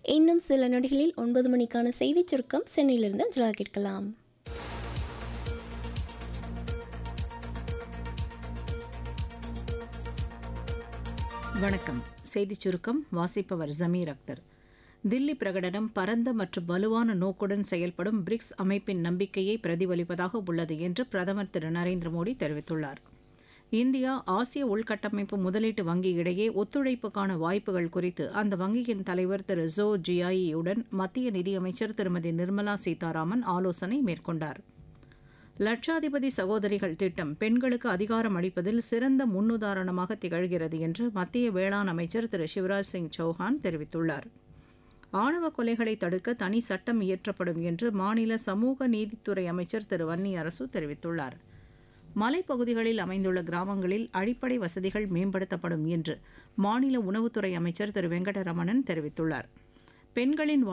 இன்னும் சில நொடிகளில் ஒன்பது மணிக்கான செய்திச் சுருக்கம் சென்னையிலிருந்து அஞ்சலா கேட்கலாம் வணக்கம் செய்திச் சுருக்கம் வாசிப்பவர் ஜமீர் அக்தர் தில்லி பிரகடனம் பரந்த மற்றும் வலுவான நோக்குடன் செயல்படும் பிரிக்ஸ் அமைப்பின் நம்பிக்கையை பிரதிபலிப்பதாக உள்ளது என்று பிரதமர் திரு நரேந்திர மோடி தெரிவித்துள்ளார் இந்தியா ஆசிய உள்கட்டமைப்பு முதலீட்டு வங்கி இடையே ஒத்துழைப்புக்கான வாய்ப்புகள் குறித்து அந்த வங்கியின் தலைவர் திரு ஜோ ஜியாயியுடன் மத்திய நிதியமைச்சர் திருமதி நிர்மலா சீதாராமன் ஆலோசனை மேற்கொண்டார் லட்சாதிபதி சகோதரிகள் திட்டம் பெண்களுக்கு அதிகாரம் அளிப்பதில் சிறந்த முன்னுதாரணமாக திகழ்கிறது என்று மத்திய வேளாண் அமைச்சர் திரு சிவராஜ் சிங் சௌஹான் தெரிவித்துள்ளார் ஆணவ கொலைகளை தடுக்க தனி சட்டம் இயற்றப்படும் என்று மாநில சமூக நீதித்துறை அமைச்சர் திரு வன்னி அரசு தெரிவித்துள்ளார் மலைப்பகுதிகளில் அமைந்துள்ள கிராமங்களில் அடிப்படை வசதிகள் மேம்படுத்தப்படும் என்று மாநில உணவுத்துறை அமைச்சர் திரு வெங்கடரமணன் தெரிவித்துள்ளார் பெண்களின்